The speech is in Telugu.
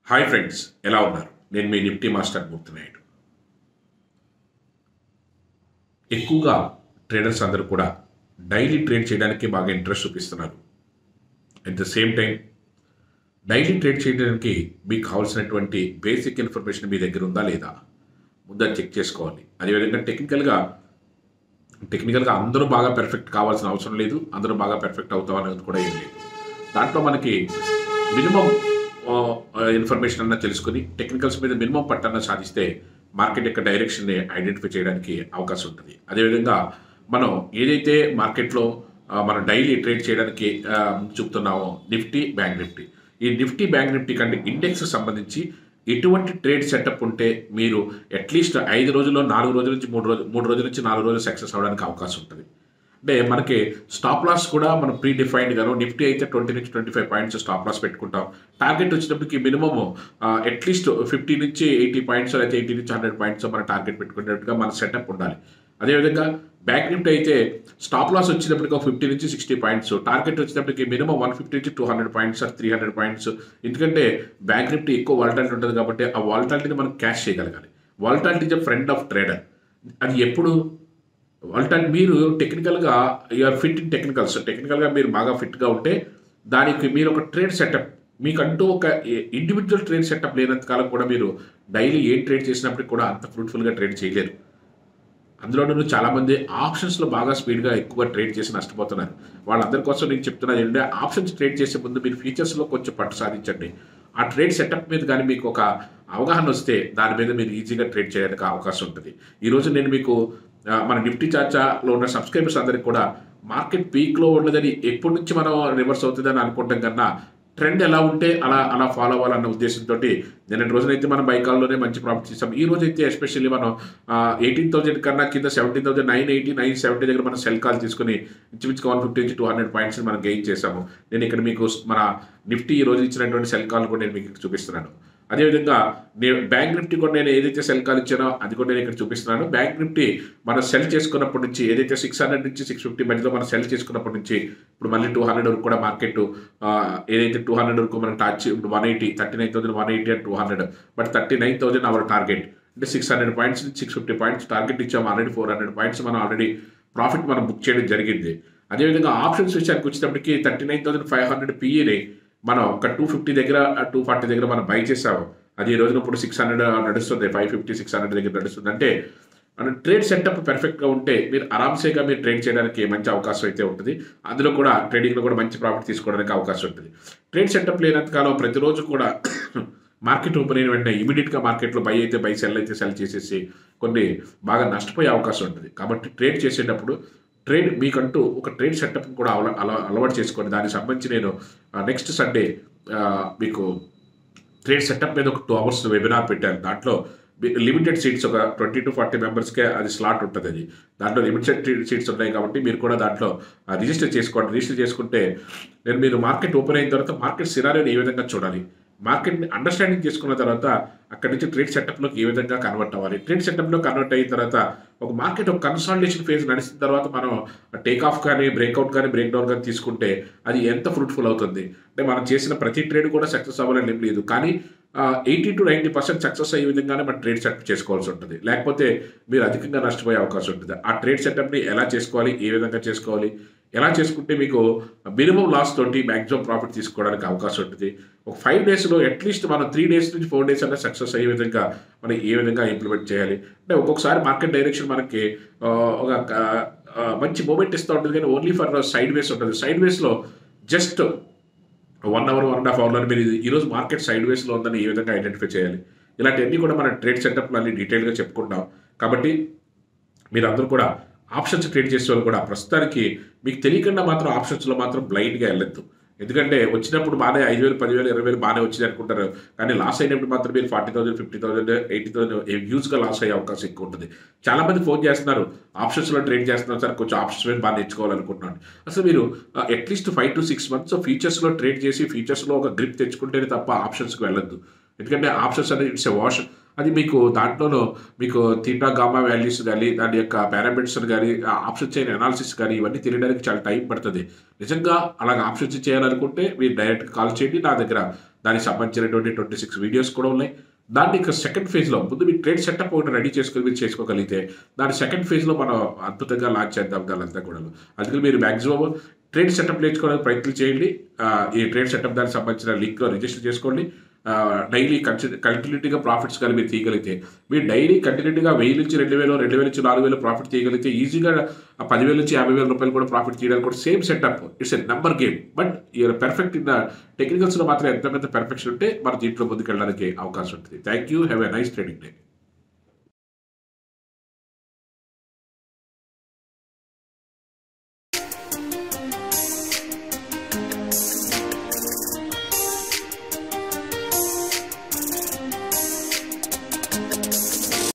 హాయ్ ఫ్రెండ్స్ ఎలా ఉన్నారు నేను మీ నిఫ్టీ మాస్టర్ మూర్తినాయుడు ఎక్కువగా ట్రేడర్స్ అందరూ కూడా డైలీ ట్రేడ్ చేయడానికి బాగా ఇంట్రెస్ట్ చూపిస్తున్నారు at the same time daily trade చేయడానికి మీకు కావాల్సినటువంటి బేసిక్ ఇన్ఫర్మేషన్ మీ దగ్గర ఉందా లేదా ముందు చెక్ చేసుకోవాలి అదేవిధంగా టెక్నికల్గా టెక్నికల్గా అందరూ బాగా పెర్ఫెక్ట్ కావాల్సిన అవసరం లేదు అందరూ బాగా పెర్ఫెక్ట్ అవుతాం అనేది కూడా ఏం లేదు దాంట్లో మనకి మినిమం ఇన్ఫర్మేషన్ అన్న తెలుసుకుని టెక్నికల్స్ మీద మినిమం పట్టన్న సాధిస్తే మార్కెట్ యొక్క డైరెక్షన్ని ఐడెంటిఫై చేయడానికి అవకాశం ఉంటుంది అదేవిధంగా మనం ఏదైతే మార్కెట్లో ఆ, మనం డైలీ ట్రేడ్ చేయడానికి ఆ, చూపుతున్నామో నిఫ్టీ బ్యాంక్ నిఫ్టీ ఈ నిఫ్టీ బ్యాంక్ నిఫ్టీ కంటే ఇండెక్స్ సంబంధించి ఎటువంటి ట్రేడ్ సెటప్ ఉంటే మీరు అట్లీస్ట్ ఐదు రోజుల్లో నాలుగు రోజుల నుంచి మూడు రోజులు మూడు రోజుల నుంచి నాలుగు రోజులు సక్సెస్ అవడానికి అవకాశం ఉంటుంది అంటే మనకి స్టాప్ లాస్ కూడా మనం ప్రీ డిఫైన్డ్ గాను నిఫ్టీ అయితే ట్వంటీ నుంచి twenty five points stop loss పెట్టుకుంటాం టార్గెట్ వచ్చినప్పటికి మినిమమ్ అట్లీస్ట్ ఫిఫ్టీ నుంచి ఎయిటీ పాయింట్స్ అయితే ఎయిటీ నుంచి హండ్రెడ్ పాయింట్స్ మన టార్గెట్ పెట్టుకునేట్టుగా మన సెటప్ ఉండాలి అదేవిధంగా బ్యాంక్ నిఫ్టీ అయితే స్టాప్ లాస్ వచ్చినప్పటికి ఒక ఫిఫ్టీ నుంచి సిక్స్టీ పాయింట్స్ టార్గెట్ వచ్చినప్పటికి మినిమం వన్ ఫిఫ్టీ నుంచి two hundred points or three hundred points ఎందుకంటే బ్యాంక్ నిఫ్టీ ఎక్కువ వాలటాలిటీ ఉంటుంది కాబట్టి ఆ వాలటాలిటీని మనం క్యాష్ చేయగలగాలి volatility is friend of trader అది ఎప్పుడు వాలటాలిటీ మీరు టెక్నికల్గా యూఆర్ ఫిట్ ఇన్ టెక్నికల్స్ టెక్నికల్గా మీరు బాగా ఫిట్గా ఉంటే దానికి మీరు ఒక ట్రేడ్ సెటప్ మీకంటూ ఒక ఇండివిజువల్ ట్రేడ్ సెటప్ లేనంత కాలం కూడా మీరు డైలీ ఏ ట్రేడ్ చేసినప్పటికి కూడా అంత ఫ్రూట్ఫుల్గా ట్రేడ్ చేయలేరు అందులోనూ చాలామంది ఆప్షన్స్లో బాగా స్పీడ్గా ఎక్కువగా ట్రేడ్ చేసి నష్టపోతున్నారు వాళ్ళందరి కోసం నేను చెప్తున్నది ఏంటంటే ఆప్షన్స్ ట్రేడ్ చేసే ముందు మీరు ఫీచర్స్లో కొంచెం పట్టు సాధించండి ఆ ట్రేడ్ సెటప్ మీద కానీ మీకు ఒక అవగాహన వస్తే దాని మీద మీరు ఈజీగా ట్రేడ్ చేయడానికి అవకాశం ఉంటుంది ఈరోజు నేను మీకు ఆ, మన నిఫ్టీ చాచాలో ఉన్న సబ్స్క్రైబర్స్ అందరికి కూడా మార్కెట్ పీక్లో ఉన్నదని ఎప్పటి నుంచి మనం రివర్స్ అవుతుందని అనుకుంటాం కన్నా ట్రెండ్ ఎలా ఉంటే అలా అలా ఫాలో అవ్వాలన్న ఉద్దేశంతో నిన్నటి రోజునైతే మనం బైకాల్లోనే మంచి ప్రాఫిట్ చేసాం ఈ రోజు అయితే ఎస్పెషల్లీ మనం ఎయిటీన్ థౌసండ్ కన్నా కింద seventeen thousand nine eighty nine seventy దగ్గర మనం సెల్ కాల్ తీసుకుని ఇంచుమించుగా వన్ ఫిఫ్టీ నుంచి టూ హండ్రెడ్ పాయింట్స్ మనం గెయిన్ చేసాము నేను ఇక్కడ మీకు మన నిఫ్టీ ఈ రోజు ఇచ్చినటువంటి సెల్ కాల్ కూడా నేను మీకు ఇక్కడ చూపిస్తున్నాను అదేవిధంగా నేను బ్యాంక్ నిఫ్టీ కూడా నేను ఏదైతే సెల్ కాల్ ఇచ్చానో అది కూడా నేను ఇక్కడ చూపిస్తున్నాను బ్యాంక్ నిఫ్టీ మనం సెల్ చేసుకున్నప్పటి నుంచి ఏదైతే సిక్స్ హండ్రెడ్ నుంచి సిక్స్ ఫిఫ్టీ మధ్యలో మనం సెల్ చేసుకున్నప్పటి నుంచి ఇప్పుడు మళ్ళీ టూ హండ్రెడ్ వరకు కూడా మార్కెట్ ఏదైతే టూ హండ్రెడ్ వరకు మనం టచ్ ఇప్పుడు one eighty thirty nine thousand one eighty and two hundred but thirty nine thousand our target అంటే సిక్స్ హండ్రెడ్ పాయింట్స్ నుంచి సిక్స్ ఫిఫ్టీ పాయింట్స్ టార్గెట్ ఇచ్చాము ఆల్రెడీ ఫోర్ హండ్రెడ్ పాయింట్స్ మనం ఆల్రెడీ ప్రాఫిట్ మనం బుక్ చేయడం జరిగింది అదేవిధంగా ఆప్షన్స్ విషయానికి వచ్చేటప్పటికి thirty nine thousand five hundred పిఈని మనం ఒక టూ ఫిఫ్టీ దగ్గర టూ ఫార్టీ దగ్గర మనం బై చేసాము అది ఈ రోజున ఇప్పుడు సిక్స్ హండ్రెడ్ నడుస్తుంది ఫైవ్ ఫిఫ్టీ సిక్స్ హండ్రెడ్ దగ్గర నడుస్తుంది అంటే మన ట్రేడ్ సెటప్ పర్ఫెక్ట్గా ఉంటే మీరు ఆరామ్సేగా మీరు ట్రేడ్ చేయడానికి మంచి అవకాశం అయితే ఉంటుంది అందులో కూడా ట్రేడింగ్లో కూడా మంచి ప్రాఫిట్ తీసుకోవడానికి అవకాశం ఉంటుంది ట్రేడ్ సెటప్ లేనంత కాలం ప్రతిరోజు కూడా మార్కెట్ ఓపెన్ అయిన వెంటనే ఇమీడియట్గా మార్కెట్లో బై అయితే బై సెల్ అయితే సెల్ చేసేసి కొన్ని బాగా నష్టపోయే అవకాశం ఉంటుంది కాబట్టి ట్రేడ్ చేసేటప్పుడు ట్రేడ్ మీకంటూ ఒక ట్రేడ్ సెటప్ కూడా అల అల- అలవాటు చేసుకోండి దానికి సంబంధించి నేను నెక్స్ట్ సండే మీకు ట్రేడ్ సెటప్ మీద ఒక టూ అవర్స్ వెబినార్ పెట్టాను దాంట్లో లిమిటెడ్ సీట్స్ ఒక ట్వంటీ టు ఫార్టీ మెంబర్స్కే అది స్లాట్ ఉంటుంది అది దాంట్లో లిమిటెడ్ సీట్స్ ఉన్నాయి కాబట్టి మీరు కూడా దాంట్లో రిజిస్టర్ చేసుకోండి రిజిస్టర్ చేసుకుంటే నేను మీరు మార్కెట్ ఓపెన్ అయిన తర్వాత మార్కెట్ సినారియోని ఏ విధంగా చూడాలి మార్కెట్ని అండర్స్టాండింగ్ చేసుకున్న తర్వాత అక్కడి నుంచి ట్రేడ్ సెటప్లోకి ఏ విధంగా కన్వర్ట్ అవ్వాలి ట్రేడ్ సెటప్లో కన్వర్ట్ అయిన తర్వాత ఒక మార్కెట్ ఒక కన్సాలిడేషన్ ఫేజ్ నడిచిన తర్వాత మనం టేక్ ఆఫ్ కానీ బ్రేక్అవుట్ కానీ బ్రేక్ డౌన్ కానీ తీసుకుంటే అది ఎంత ఫ్రూట్ఫుల్ అవుతుంది అంటే మనం చేసిన ప్రతి ట్రేడ్ కూడా సక్సెస్ అవ్వాలని ఏం లేదు కానీ eighty to ninety percent success అయ్యే విధంగానే మనం ట్రేడ్ సెటప్ చేసుకోవాల్సి ఉంటుంది లేకపోతే మీరు అధికంగా నష్టపోయే అవకాశం ఉంటుంది ఆ ట్రేడ్ సెటప్ని ఎలా చేసుకోవాలి ఏ విధంగా చేసుకోవాలి ఎలా చేసుకుంటే మీకు మినిమం లాస్ తోటి మ్యాక్సిమం ప్రాఫిట్ తీసుకోవడానికి అవకాశం ఉంటుంది ఒక ఫైవ్ డేస్లో అట్లీస్ట్ మనం త్రీ డేస్ నుంచి ఫోర్ డేస్ అన్న సక్సెస్ అయ్యే విధంగా మనం ఏ విధంగా ఇంప్లిమెంట్ చేయాలి అంటే ఒక్కొక్కసారి మార్కెట్ డైరెక్షన్ మనకి ఆ, ఒక ఆ, మంచి మూమెంట్ ఇస్తూ ఉంటుంది కానీ ఓన్లీ ఫర్ సైడ్ వేస్ ఉంటుంది సైడ్ వేస్లో just one hour one and half అవర్లో మీరు ఇది- ఈరోజు మార్కెట్ సైడ్ వేస్లో ఉందని ఏ విధంగా ఐడెంటిఫై చేయాలి ఇలాంటివన్నీ కూడా మన ట్రేడ్ సెటప్లో అన్ని డీటెయిల్గా చెప్పుకుంటాం కాబట్టి మీరందరూ కూడా ఆప్షన్స్ ట్రేడ్ చేసే వాళ్ళు కూడా ప్రస్తుతానికి మీకు తెలియకుండా మాత్రం ఆప్షన్స్లో మాత్రం బ్లైండ్గా వెళ్ళొద్దు ఎందుకంటే వచ్చినప్పుడు బాగానే ఐదు వేలు పదివేలు ఇరవై వేలు బాగానే వచ్చింది అనుకుంటారు కానీ లాస్ అయినప్పుడు మాత్రం మీరు forty thousand fifty thousand eighty thousand హ్యూజ్గా లాస్ అయ్యే అవకాశం ఎక్కువ ఉంటుంది చాలా మంది ఫోన్ చేస్తున్నారు ఆప్షన్స్లో ట్రేడ్ చేస్తున్నారు సార్ కొంచెం ఆప్షన్స్ మీద బాగా నేర్చుకోవాలనుకుంటున్నాను అసలు మీరు at least five to six months ఫీచర్స్లో ట్రేడ్ చేసి ఫీచర్స్లో ఒక గ్రిప్ తెచ్చుకుంటేనే తప్ప ఆప్షన్స్కి వెళ్ళొద్దు ఎందుకంటే ఆప్షన్స్ అనేది ఇట్స్ ఎ వాష్ అది మీకు దాంట్లోనూ మీకు థీటా గామా వాల్యూస్ కానీ దాని యొక్క పారామీటర్స్ కానీ ఆప్షన్స్ అయిన అనాలిసిస్ కానీ ఇవన్నీ తెలియడానికి చాలా టైం పడుతుంది నిజంగా అలాగ ఆప్షన్స్ చేయాలనుకుంటే మీరు డైరెక్ట్ కాల్ చేయండి నా దగ్గర దానికి సంబంధించినటువంటి ట్వంటీ సిక్స్ వీడియోస్ కూడా ఉన్నాయి దాన్ని ఇక సెకండ్ ఫేజ్లో ముందు మీరు ట్రేడ్ సెటప్ ఒకటి రెడీ చేసుకుని మీరు చేసుకోగలిగితే దాని సెకండ్ ఫేజ్లో మనం అద్భుతంగా లాంచ్ చేద్దాం దానంతా కూడా అందుకని మీరు మ్యాక్సిమం ట్రేడ్ సెటప్ నేర్చుకోవడానికి ప్రయత్నం చేయండి ఆ, ఈ ట్రేడ్ సెటప్ దానికి సంబంధించిన లింక్లో రిజిస్టర్ చేసుకోండి డైలీ కంటిన్యూటీగా ప్రాఫిట్స్ కానీ మీరు తీయగలిగితే మీరు డైలీ కంటిన్యూటీగా వెయ్యి నుంచి రెండు వేలు రెండు వేల నుంచి నాలుగు వేలు ప్రాఫిట్ తీయగలిగితే ఈజీగా ఆ పదివేల నుంచి యాభై వేల రూపాయలు కూడా ప్రాఫిట్ తీయడానికి కూడా same setup it's a number game but you are perfect in టెక్నికల్స్లో మాత్రం ఎంత పెద్ద పెర్ఫెక్షన్ ఉంటే మన దీంట్లో ముందుకు వెళ్ళడానికి అవకాశం ఉంటుంది thank you have a nice trading day